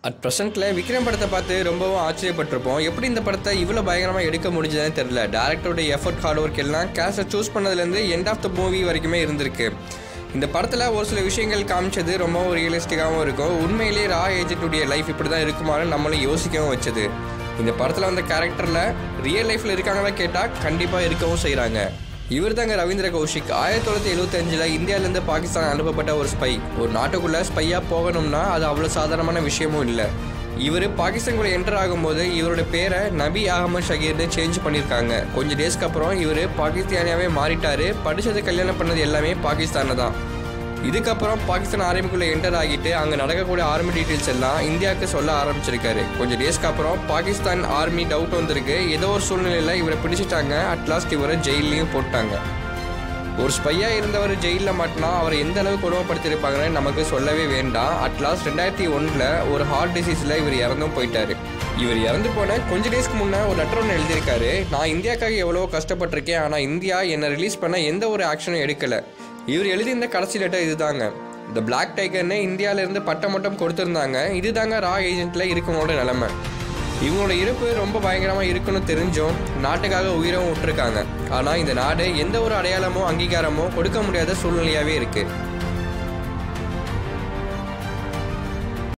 at ப்ரெசென்ட்டில் Vikram படத்தை பார்த்து ரொம்பவும் ஆச்சரியப்பட்டிருப்போம் எப்படி இந்த படத்தை இவ்வளோ பயங்கரமாக எடுக்க முடிஞ்சதுன்னு தெரில டேரக்டரோட எஃபர்ட் ஹார்ட் ஒர்க் எல்லாம் கேஸை சூஸ் பண்ணதுலேருந்து எண்ட் ஆஃப் த மூவி வரைக்குமே இருந்திருக்கு இந்த படத்தில் ஒரு சில விஷயங்கள் காமிச்சது ரொம்பவும் ரியலிஸ்டிக்காகவும் இருக்கும் உண்மையிலேயே ரா ஏஜென்ட்டுடைய லைஃப் இப்படி தான் இருக்குமான்னு நம்மளும் யோசிக்கவும் வச்சது இந்த படத்தில் வந்த கேரக்டரில் ரியல் லைஃப்பில் இருக்காங்களா கேட்டால் கண்டிப்பாக இருக்கவும் செய்கிறாங்க இவர் தாங்க ரவீந்திர கௌஷிக் ஆயிரத்தி தொள்ளாயிரத்தி எழுபத்தஞ்சில் இந்தியாவிலேருந்து பாகிஸ்தான் அனுப்பப்பட்ட ஒரு ஸ்பை ஒரு நாட்டுக்குள்ளே ஸ்பையாக போகணும்னா அது அவ்வளோ சாதாரணமான விஷயமும் இல்லை இவர் பாகிஸ்தானுக்குள்ள என்டர் ஆகும்போது இவரோட பேரை நபி அகமது ஷகீர்னு சேஞ்ச் பண்ணியிருக்காங்க கொஞ்சம் டேஸ்க்கு அப்புறம் இவர் பாகிஸ்தானியாவே மாறிட்டாரு படித்தது கல்யாணம் பண்ணது எல்லாமே பாகிஸ்தானில் தான் இதுக்கப்புறம் பாகிஸ்தான் ஆர்மிக்குள்ளே என்டர் ஆகிட்டு அங்கே நடக்கக்கூடிய ஆர்மி டீட்டெயில்ஸ் எல்லாம் இந்தியாவுக்கு சொல்ல ஆரம்பிச்சிருக்காரு கொஞ்சம் டேஸ்க்கு அப்புறம் பாகிஸ்தான் ஆர்மி டவுட் வந்திருக்கு ஏதோ ஒரு சூழ்நிலையில் இவரை பிடிச்சிட்டாங்க அட்லாஸ்ட் இவரை ஜெயிலையும் போட்டாங்க ஒரு ஸ்பையாக இருந்தவர் ஜெயிலில் மாட்டினா அவரை எந்த அளவுக்கு கொடுமைப்படுத்தியிருப்பாங்கன்னு நமக்கு சொல்லவே வேண்டாம் அட்லாஸ்ட் ரெண்டாயிரத்தி ஒன்றில் ஒரு ஹார்ட் டிசீஸில் இவர் இறந்தும் போயிட்டாரு இவர் இறந்து போன கொஞ்ச டேஸ்க்கு முன்னே ஒரு லெட்டர் ஒன்று எழுதியிருக்காரு நான் இந்தியாக்காக எவ்வளோ கஷ்டப்பட்டிருக்கேன் ஆனால் இந்தியா என்னை ரிலீஸ் பண்ண எந்த ஒரு ஆக்ஷனும் எடுக்கலை இவர் எழுதியிருந்த கடைசி லெட்டர் இதுதாங்க இந்த பிளாக் டைகர்னு இந்தியாவிலேருந்து பட்டம் மட்டும் கொடுத்துருந்தாங்க இதுதாங்க ரா ஏஜென்ட்டில் இருக்கவங்களோட நிலமை இவங்களோட இருப்பு ரொம்ப பயங்கரமாக இருக்குன்னு தெரிஞ்சும் நாட்டுக்காக உயிரும் விட்டுருக்காங்க ஆனால் இந்த நாடு எந்த ஒரு அடையாளமோ அங்கீகாரமோ கொடுக்க முடியாத சூழ்நிலையாகவே இருக்குது